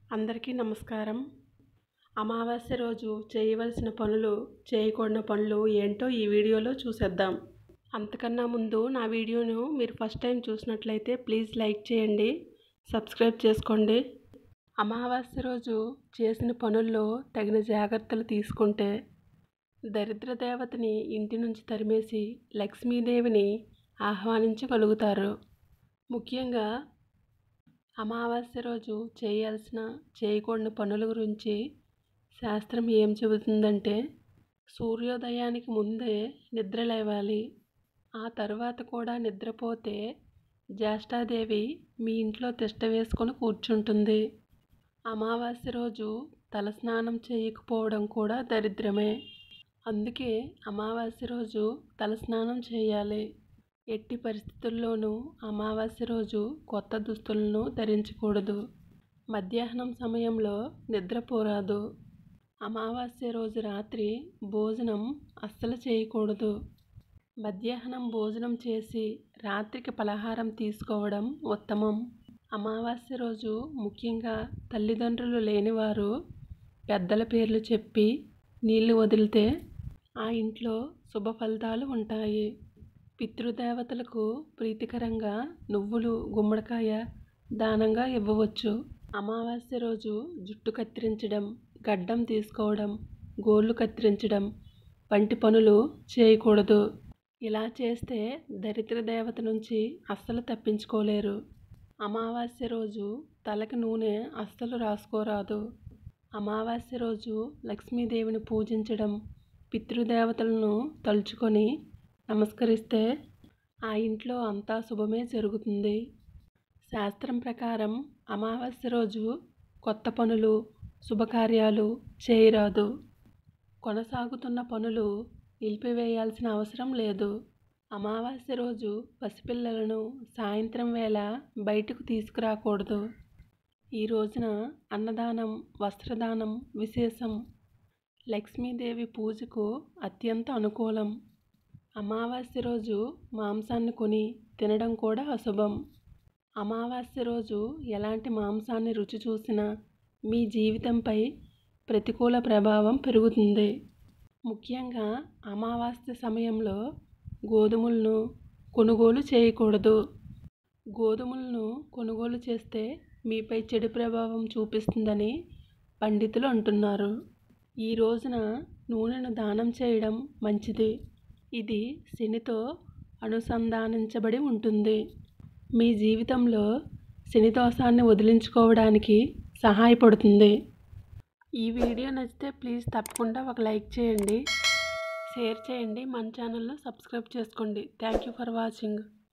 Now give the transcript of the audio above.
అందరికీ నమస్కారం అమావాస్య రోజు చేయవలసిన పనులు చేయకూడని పనులు ఏంటో ఈ వీడియోలో చూసేద్దాం అంతకన్నా ముందు నా వీడియోను మీరు ఫస్ట్ టైం చూసినట్లయితే ప్లీజ్ లైక్ చేయండి సబ్స్క్రైబ్ చేసుకోండి అమావాస్య రోజు చేసిన పనుల్లో తగిన జాగ్రత్తలు తీసుకుంటే దరిద్ర దేవతని ఇంటి నుంచి తరిమేసి లక్ష్మీదేవిని ఆహ్వానించగలుగుతారు ముఖ్యంగా అమావాస్య రోజు చేయాల్సిన చేయకూడని పనుల గురించి శాస్త్రం ఏం చెబుతుందంటే సూర్యోదయానికి ముందే నిద్ర లేవాలి ఆ తర్వాత కూడా నిద్రపోతే జ్యేష్ఠాదేవి మీ ఇంట్లో తిష్ట వేసుకొని కూర్చుంటుంది అమావాస్య రోజు తలస్నానం చేయకపోవడం కూడా దరిద్రమే అందుకే అమావాస్య రోజు తలస్నానం చేయాలి ఎట్టి పరిస్థితుల్లోనూ అమావాస్య రోజు కొత్త దుస్తులను ధరించకూడదు మధ్యాహ్నం సమయంలో నిద్రపోరాదు అమావాస్య రోజు రాత్రి భోజనం అస్సలు చేయకూడదు మధ్యాహ్నం భోజనం చేసి రాత్రికి పలహారం తీసుకోవడం ఉత్తమం అమావాస్య రోజు ముఖ్యంగా తల్లిదండ్రులు లేనివారు పెద్దల పేర్లు చెప్పి నీళ్లు వదిలితే ఆ ఇంట్లో శుభ ఫలితాలు ఉంటాయి పితృదేవతలకు ప్రీతికరంగా నువ్వులు గుమ్మడికాయ దానంగా ఇవ్వవచ్చు అమావాస్య రోజు జుట్టు కత్తిరించడం గడ్డం తీసుకోవడం గోళ్ళు కత్తిరించడం వంటి పనులు చేయకూడదు ఇలా చేస్తే దరిద్ర దేవత నుంచి అస్సలు తప్పించుకోలేరు అమావాస్య రోజు తలకి నూనె అస్సలు రాసుకోరాదు అమావాస్య రోజు లక్ష్మీదేవిని పూజించడం పితృదేవతలను తలుచుకొని నమస్కరిస్తే ఆ ఇంట్లో అంతా శుభమే జరుగుతుంది శాస్త్రం ప్రకారం అమావాస్య రోజు కొత్త పనులు శుభకార్యాలు చేయరాదు కొనసాగుతున్న పనులు నిలిపివేయాల్సిన అవసరం లేదు అమావాస్య రోజు పసిపిల్లలను సాయంత్రం వేళ బయటకు తీసుకురాకూడదు ఈ రోజున అన్నదానం వస్త్రదానం విశేషం లక్ష్మీదేవి పూజకు అత్యంత అనుకూలం అమావాస్య రోజు మాంసాన్ని కొని తినడం కూడా అశుభం అమావాస్య రోజు ఎలాంటి మాంసాన్ని రుచి చూసినా మీ జీవితంపై ప్రతికూల ప్రభావం పెరుగుతుంది ముఖ్యంగా అమావాస్య సమయంలో గోధుమలను కొనుగోలు చేయకూడదు గోధుమలను కొనుగోలు చేస్తే మీపై చెడు ప్రభావం చూపిస్తుందని పండితులు అంటున్నారు ఈ రోజున నూనెను దానం చేయడం మంచిది ఇది శనితో అనుసంధానించబడి ఉంటుంది మీ జీవితంలో శని దోషాన్ని వదిలించుకోవడానికి సహాయపడుతుంది ఈ వీడియో నచ్చితే ప్లీజ్ తప్పకుండా ఒక లైక్ చేయండి షేర్ చేయండి మన ఛానల్ను సబ్స్క్రైబ్ చేసుకోండి థ్యాంక్ యూ ఫర్ వాచింగ్